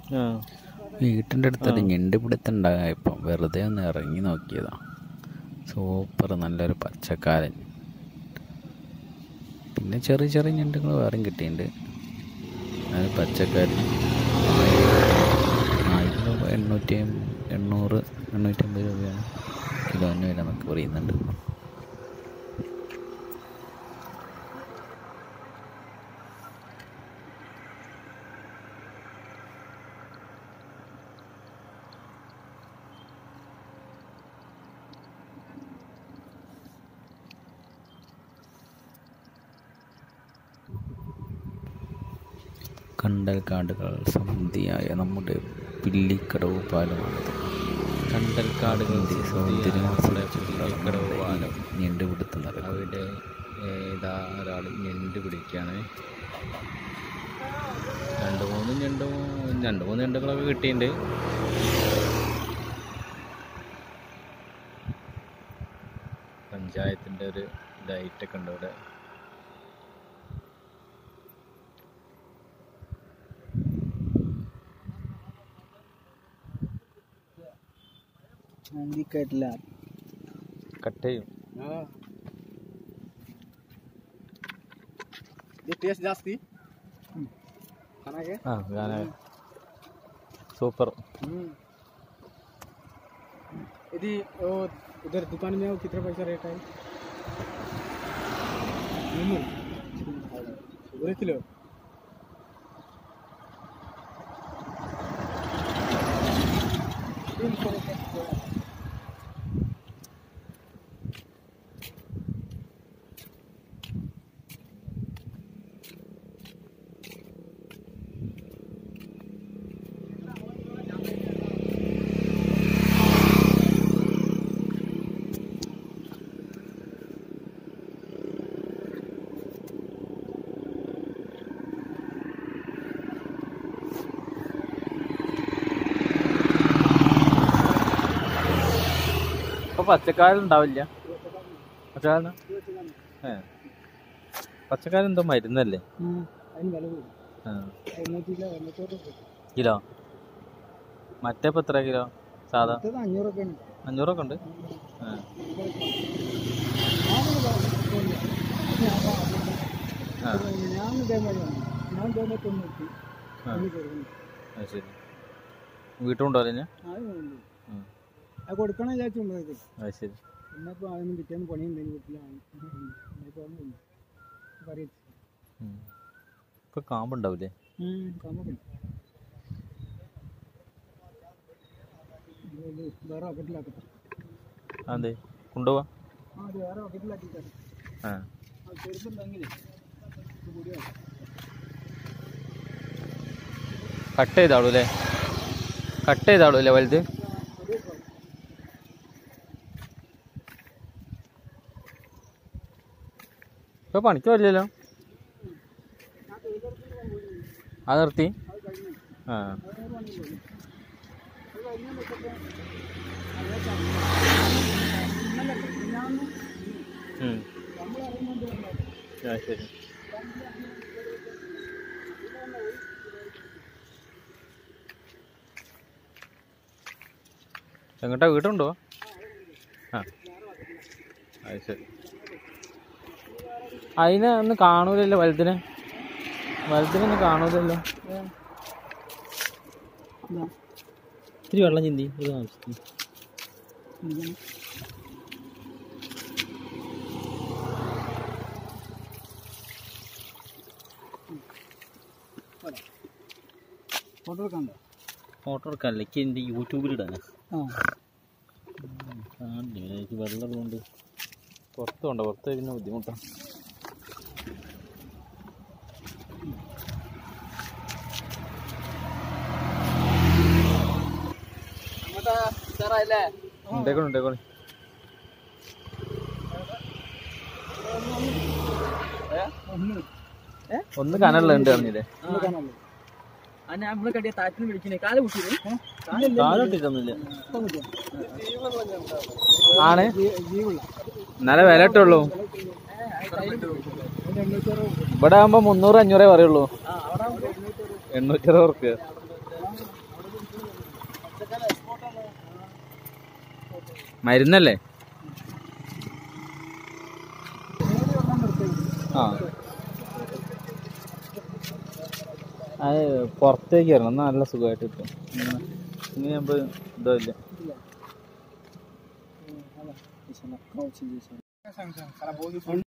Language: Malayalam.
ആ വീട്ടിൻ്റെ അടുത്തൊരു ഞണ്ട് പിടുത്തുണ്ടാകാം ഇപ്പം വെറുതെ ഒന്ന് ഇറങ്ങി നോക്കിയതാ സൂപ്പർ നല്ലൊരു പച്ചക്കാരൻ പിന്നെ ചെറിയ ചെറിയ ഞണ്ടുകൾ വേറെയും കിട്ടിയിട്ടുണ്ട് അത് പച്ചക്കാരൻ ആയിരം രൂപ എണ്ണൂറ്റി അമ്പ- എണ്ണൂറ് എണ്ണൂറ്റമ്പത് രൂപയാണ് കിലോന് വില എന്നൊക്കെ പറയുന്നുണ്ട് കണ്ടൽ കാടുകൾ സമൃദ്ധിയായ നമ്മുടെ പില്ലിക്കടവ് പാലമാണിത് കണ്ടൽ കാടുകളുടെ സൗന്ദര്യം നമ്മുടെ ആസ്വദിച്ചുള്ള പില്ലിക്കടവ് നമ്മുടെ ഈ പാലം. ഞണ്ടുപിടുത്തം നടക്കും അവിടെ ഏതാ ഒരാൾ ഞണ്ട് പിടിക്കുകയാണ് രണ്ട് മൂന്ന് ഞണ്ട് രണ്ട് മൂന്ന് ഞണ്ടുകളൊക്കെ കിട്ടിയിട്ടുണ്ട് പഞ്ചായത്തിൻ്റെ ഒരു ലൈറ്റൊക്കെ ഉണ്ട് ഇവിടെ ನಂದಿಕಟ್ಲ കട്ട് ചെയ്യും ಟೇಸ್ಟ್ ಜಾಸ್ತಿ ಚೆನ್ನಾಗೆ ആ ഞാൻ സൂപ്പർ यदि वो उधर दुकान में वो कितना पैसा रेट है नॉर्मल पूरे किलो तीन सौ रुपये किलो है। ഇപ്പൊ പച്ചക്കാരൻ ഉണ്ടാവില്ല പച്ചക്കാരൻ ഏ പച്ചക്കാരൻ എന്തോ മരുന്നല്ലേ ಹ್ಮ್ അതിന് വില കൂടും ആ എണ്ണൂറ്റി കിലോ എണ്ണൂറ്റോറ് രൂപ കിലോ മറ്റേ ഇപ്പൊ എത്ര കിലോ സാധാ മറ്റേത് അഞ്ഞൂറൊക്കെ ഉണ്ട് അഞ്ഞൂറൊക്കെ ഉണ്ട് ആ ആ ഞാൻ ഇതേമാതിരിയാണ് ഞാൻ ഇതേമാതിരി തൊണ്ണൂറ്റി ആ. അതിന് കൊടുക്കുന്നു അത് ശരി വീട്ടുണ്ടോ ഞാൻ അത് വേണ്ടി അത് കൊടുക്കണം വിചാരിച്ചുള്ളത് അത് ശരി പിന്നെ ഇപ്പോൾ അതൊന്നും പിറ്റേന്ന് പണിയുണ്ടെങ്കിൽ വീട്ടിലാണ് ഇപ്പോൾ ഒന്നും പറയും ഉം. ഇപ്പൊ കാമ്പുണ്ടാവില്ലേ കമ്മക്കുണ്ട് വേറെ ബക്കറ്റിലാക്കട്ടെ അതെ കൊണ്ടുപോവാ ആ അത് വേറെ ബക്കറ്റിലാക്കിയിട്ടാണ് ആ അത് ചെറുതുണ്ടെങ്കിൽ കൂടിയാണ് കട്ട് ചെയ്താളൂ അല്ലേ കട്ട് ചെയ്താളൂ അല്ലേ വലുത് ഇപ്പൊ പണിക്ക് വരില്ലല്ലോ അത് നിർത്തി ആ ഉം. ആ ശരി എങ്ങോട്ടാ വീട്ടുണ്ടോ ആ അത് ശരി അതിനെ ഒന്ന് കാണൂലല്ലോ വലുതിനെ വലുതിനെ ഒന്ന് കാണൂലല്ലോ ഇത്തിരി വെള്ളം ചിന്തി ഒരു ആവശ്യത്തിന് ഫോട്ടോ എടുക്കണ്ടോ ഫോട്ടോ എടുക്കാനല്ല എനിക്ക് എൻ്റെ യൂട്യൂബിലിടാനാ ആ കാണില്ല എനിക്ക് വെള്ളം കൊണ്ട് പുറത്ത് കൊണ്ട പുറത്ത് വരുന്ന ബുദ്ധിമുട്ടാണ് അങ്ങോട്ടാ ഉഷാറായില്ലേ ഉണ്ടേക്കോളി ഉണ്ടേക്കോളി ഒന്ന് ഒന്ന് കനള്ള ഉണ്ട് പറഞ്ഞില്ലേ ഒന്ന് കാണാമല്ലോ ആ ഞാൻ ഇവിടെ കടിയ താറ്റിന് വിളിക്കണേ കാല് കുട്ടിയത് കാലോട്ടിട്ടൊന്നുമില്ല ആണ് എന്നാലേ വില ഇട്ടുള്ളൂ ഇവിടെ ആകുമ്പോ മുന്നൂറ് അഞ്ഞൂറേ പറയുള്ളൂ എണ്ണൂറ്ററുപത് ഉറുപ്പ്യ മരുന്നല്ലേ ആ അത് പുറത്തേക്ക് വരണം എന്നാൽ നല്ല സുഖമായിട്ട് കിട്ടും ഇങ്ങനെ ഇങ്ങനെ ആകുമ്പോൾ ഇതോ ഇല്ല Sana kauci